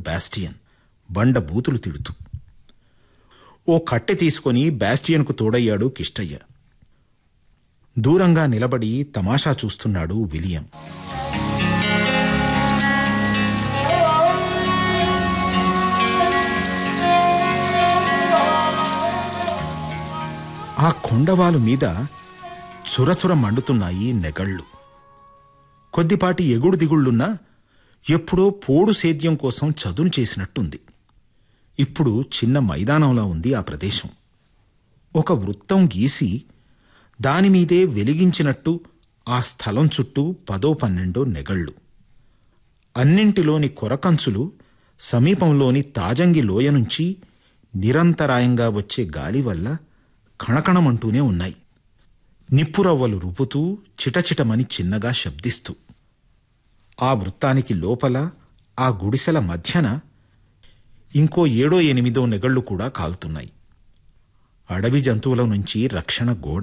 Bastian బండ బూతులు తిడుతూ ఓ కట్టె తీసుకొని బాస్టియన్కు తోడయ్యాడు కిష్టయ్య దూరంగా నిలబడి తమాషా చూస్తున్నాడు విలియం ఆ కొండవాలు మీద చురచుర మండుతున్నాయి నెగళ్ళు కొద్దిపాటి ఎగుడు దిగుళ్ళున్నా ఎప్పుడో పోడు సేద్యం కోసం చదును చేసినట్టుంది ఇప్పుడు చిన్న మైదానంలా ఉంది ఆ ప్రదేశం ఒక వృత్తం గీసి దానిమీదే వెలిగించినట్టు ఆ స్థలం చుట్టూ పదో పన్నెండో నెగళ్ళు అన్నింటిలోని కొరకంచులు సమీపంలోని తాజంగి లోయ నుంచి నిరంతరాయంగా వచ్చే గాలి వల్ల కణకణమంటూనే ఉన్నాయి నిప్పురవ్వలు రుపుతూ చిటచిటమని చిన్నగా శబ్దిస్తూ ఆ వృత్తానికి లోపల ఆ గుడిసెల మధ్యన ఇంకో ఏడో ఎనిమిదో నెగళ్ళు కూడా కాలుతున్నాయి అడవి జంతువుల నుంచి రక్షణ గోడ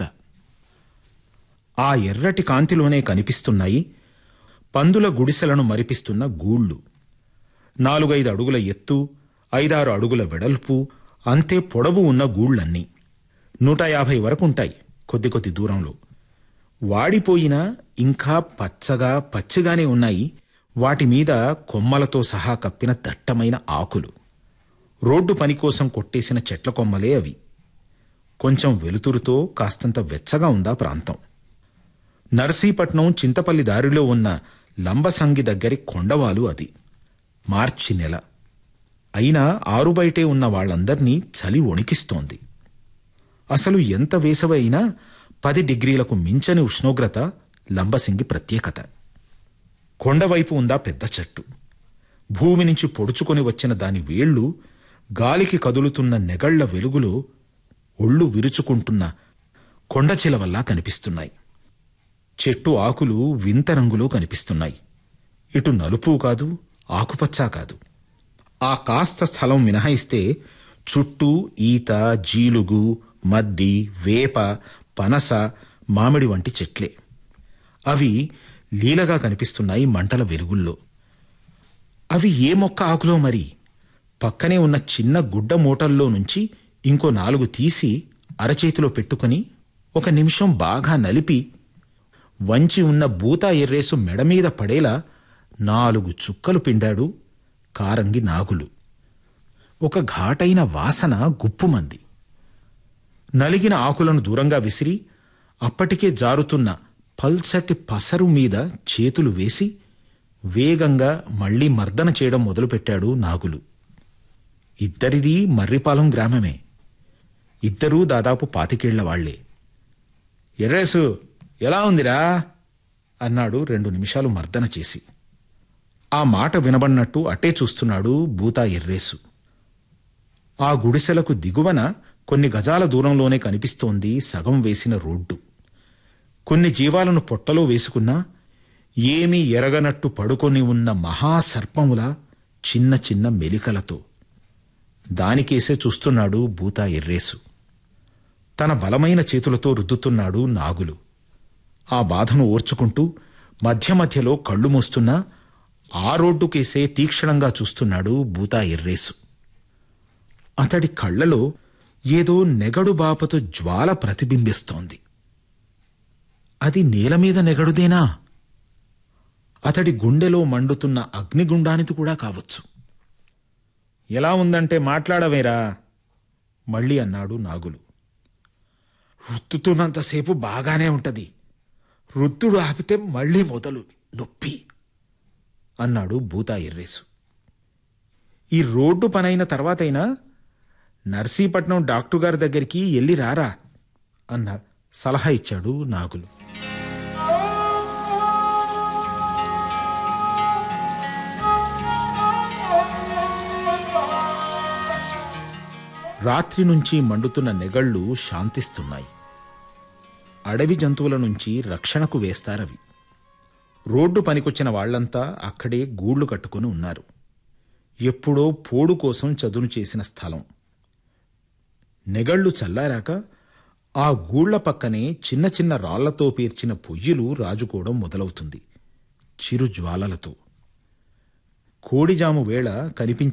ఆ ఎర్రటి కాంతిలోనే కనిపిస్తున్నాయి పందుల గుడిసెలను మరిపిస్తున్న గూళ్ళు నాలుగైదు అడుగుల ఎత్తు ఐదారు అడుగుల వెడల్పు అంతే పొడవు ఉన్న గూళ్ళన్నీ నూట యాభై వరకుంటాయి కొద్ది కొద్ది దూరంలో వాడిపోయినా ఇంకా పచ్చగా పచ్చిగానే ఉన్నాయి వాటి మీద కొమ్మలతో సహా కప్పిన దట్టమైన ఆకులు రోడ్డు పని కోసం కొట్టేసిన చెట్ల కొమ్మలే అవి కొంచెం వెలుతురుతో కాస్తంత వెచ్చగా ఉందా ప్రాంతం నర్సీపట్నం చింతపల్లి దారిలో ఉన్న లంబసంగి దగ్గరి కొండవాలు అది మార్చి నెల అయినా ఆరుబయటే ఉన్న వాళ్ళందర్నీ చలి వణికిస్తోంది అసలు ఎంత వేసవైనా పది డిగ్రీలకు మించని ఉష్ణోగ్రత లంబసింగి ప్రత్యేకత కొండవైపు ఉందా పెద్ద చెట్టు భూమి నుంచి పొడుచుకొని వచ్చిన దాని వేళ్లు గాలికి కదులుతున్న నెగళ్ల వెలుగులో ఒళ్ళు విరుచుకుంటున్న కొండచిలవల్లా కనిపిస్తున్నాయి చెట్టు ఆకులు వింత రంగులో కనిపిస్తున్నాయి ఇటు నలుపు కాదు ఆకుపచ్చ కాదు ఆ కాస్త స్థలం మినహాయిస్తే చుట్టూ ఈత జీలుగు మద్ది వేప పనస మామిడి వంటి చెట్లే అవి లీలగా కనిపిస్తున్నాయి మంటల వెలుగుల్లో అవి ఏ మొక్క ఆకులో మరి పక్కనే ఉన్న చిన్న గుడ్డ మూటల్లో నుంచి ఇంకో నాలుగు తీసి అరచేతిలో పెట్టుకుని ఒక నిమిషం బాగా నలిపి వంచి ఉన్న బూతా ఎర్రేసు మెడమీద పడేలా నాలుగు చుక్కలు పిండాడు కారంగి నాగులు ఒక ఘాటైన వాసన గుప్పుమంది నలిగిన ఆకులను దూరంగా విసిరి అప్పటికే జారుతున్న పల్చటి పసరు మీద చేతులు వేసి వేగంగా మళ్లీ మర్దన చేయడం మొదలుపెట్టాడు నాగులు ఇద్దరిది మర్రిపాలెం గ్రామమే ఇద్దరూ దాదాపు పాతికేళ్ల వాళ్లే ఎర్రేసు ఎలా ఉందిరా అన్నాడు రెండు నిమిషాలు మర్దన చేసి ఆ మాట వినబడినట్టు అట్టే చూస్తున్నాడు బూతా ఎర్రేసు ఆ గుడిసెలకు దిగువన కొన్ని గజాల దూరంలోనే కనిపిస్తోంది సగం వేసిన రోడ్డు కొన్ని జీవాలను పొట్టలో వేసుకున్నా ఏమీ ఎరగనట్టు పడుకొని ఉన్న మహాసర్పముల చిన్న చిన్న మెలికలతో దానికేసే చూస్తున్నాడు బూతా ఎర్రేసు తన బలమైన చేతులతో రుద్దుతున్నాడు నాగులు ఆ బాధను ఓర్చుకుంటూ మధ్య మధ్యలో కళ్ళు మూస్తున్నా ఆ రోడ్డుకేసే తీక్షణంగా చూస్తున్నాడు బూతా ఎర్రేసు అతడి కళ్ళలో ఏదో నెగడు బాపతో జ్వాల ప్రతిబింబిస్తోంది అది నేలమీద నెగడుదేనా అతడి గుండెలో మండుతున్న అగ్నిగుండానికి కూడా కావచ్చు ఎలా ఉందంటే మాట్లాడవేరా మళ్ళీ అన్నాడు నాగులు రుత్తుతున్నంతసేపు బాగానే ఉంటది రుత్తుడు ఆపితే మళ్ళీ మొదలు నొప్పి అన్నాడు బూతా ఎర్రేసు ఈ రోడ్డు పనైన తర్వాతైనా నర్సీపట్నం డాక్టర్ గారి దగ్గరికి వెళ్ళి రారా అన్న సలహా ఇచ్చాడు నాగులు రాత్రి నుంచి మండుతున్న నెగళ్ళు శాంతిస్తున్నాయి అడవి జంతువుల నుంచి రక్షణకు వేస్తారవి రోడ్డు పనికొచ్చిన వాళ్లంతా అక్కడే గూళ్లు కట్టుకుని ఉన్నారు ఎప్పుడో పోడు కోసం చదును చేసిన స్థలం నెగళ్లు చల్లారాక ఆ గూళ్ల పక్కనే చిన్న చిన్న రాళ్లతో పేర్చిన పొయ్యిలు రాజుకోవడం మొదలవుతుంది చిరు జ్వాలలతో కోడిజాము వేళ కనిపించే